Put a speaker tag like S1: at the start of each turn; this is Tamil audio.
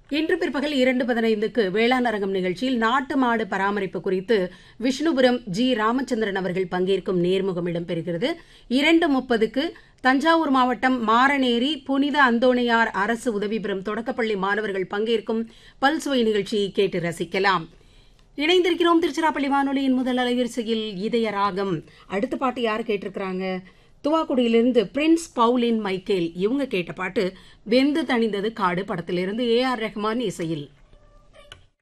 S1: இன்று பிற்பகல் இரண்டு பதினைந்துக்கு வேளாண் அரங்கம் நிகழ்ச்சியில் நாட்டு மாடு பராமரிப்பு குறித்து விஷ்ணுபுரம் ஜி ராமச்சந்திரன் அவர்கள் பங்கேற்கும் நேர்முகம் இடம்பெறுகிறது இரண்டு முப்பதுக்கு தஞ்சாவூர் மாவட்டம் மாரநேரி புனித அந்தோணியார் அரசு உதவி பெறும் தொடக்கப்பள்ளி மாணவர்கள் பங்கேற்கும் பல்சுவை நிகழ்ச்சியை கேட்டு ரசிக்கலாம் இணைந்திருக்கிறோம் திருச்சிராப்பள்ளி வானொலியின் முதல் அலைவரிசையில் இதய ராகம் அடுத்த பாட்டு யார் கேட்டிருக்கிறாங்க துவாக்குடியிலிருந்து பிரின்ஸ் பவுலின் மைக்கேல் இவங்க கேட்ட பாட்டு வெந்து தணிந்தது காடு படத்திலிருந்து ஏ ஆர் ரஹ்மான் இசையில்